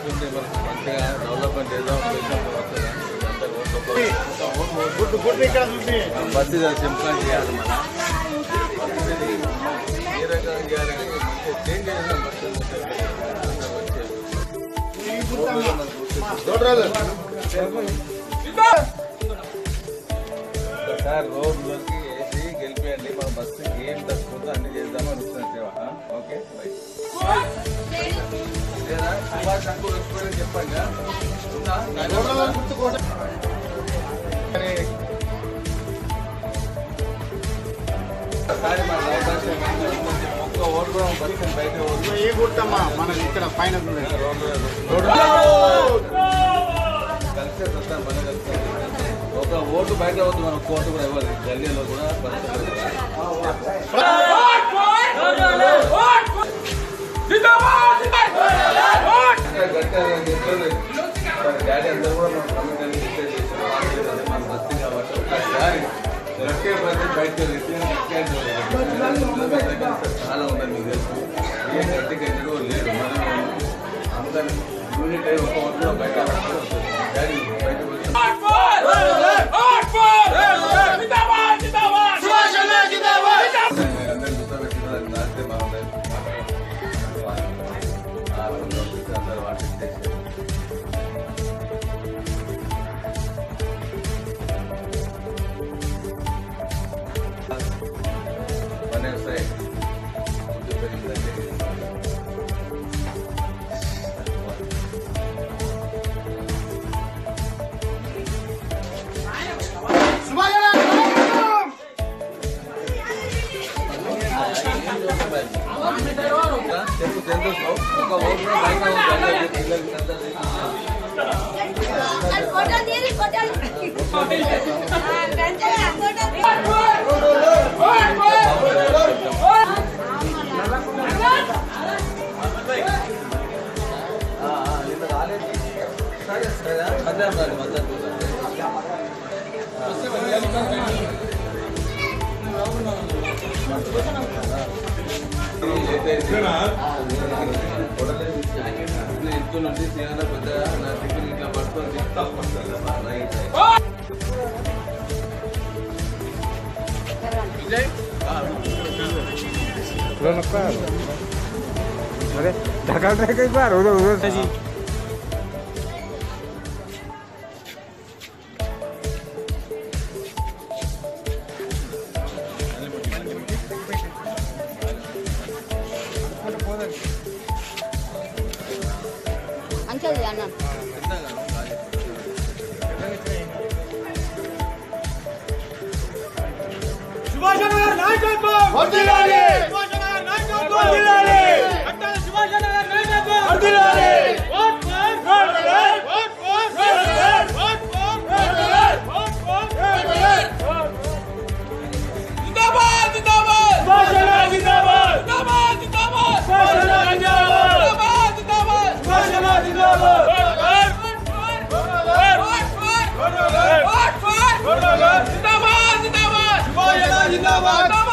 వస్తుంది మనకు మంచిగా డెవలప్మెంట్ చేద్దాం చేసినప్పుడు వస్తుంది ఇదంతా ఓట్లు గుడ్డు గుడ్డు ఇక్కడ చూపి బస్సు సింపుల్ చేయాలి మన బస్సుని ఏ రకంగా చేయాలి మంచిగా చేంజ్ చేయాలి సార్ రోడ్ వరకు వేసి గెలిపేయండి మన బస్సు ఏం తక్కువ అన్ని చేద్దామని వస్తున్నాం సేవ ఓకే రైట్ లేదా సుభాష్ అంకుల్ వచ్చిపోయి చెప్పండి ఆ? ఉందా? ఒకసారి మన అవకాశం ఇవ్వండి. ఒక్క ఓటు కూడా బస్సు బయట ఓటు ఏ గుర్తమ్మా మన ఇక్కడ పైన చూడండి. కలిసే వస్తాం పని కలుస్తాం ఒక ఓటు బయట అవుతుంది మన ఒక్క ఓటు కూడా ఇవ్వాలి గల్లీలో కూడా డాడీ అందరూ కూడా మన కమిటీ డిసైడ్ చేశారు మన బస్తీ కాబట్టి ఒకసారి రొక్కే పని బయట చాలా ఉన్నాయి మీకు తెలుసు ఏం గట్టి గట్టి లేదు మనం అందరం యూనిట్ అయి ఒక ఓటు కూడా బయట డాడీ బయట వచ్చి అందరూ కూర్చోబెట్టిన నాస్తే బాగుంటుంది అందరూ వాటి పని వస్తాయి ముందు పెరిగిందంటే చెప్పు తెలుసు ఒక ఓటు బయట ఉంది. పిల్లలకి అందరికీ. ఫోటో తీరి ఫోటో ఫోటో ఆ, ఆ, నిన్న రాలేదు. సరే, సరే, మధ్యాహ్నం రాలి, మధ్యాహ్నం చూద్దాం. ఇది ఇస్తున్నట్టు తీయాలా పెద్ద నా టిఫిన్ ఇట్లా పట్టుకొని చెప్తా రైట్ अरे ढका ढका एक बार उधर उधर जी అంచెల్ అన్న జిందాబాద్ జిందాబాద్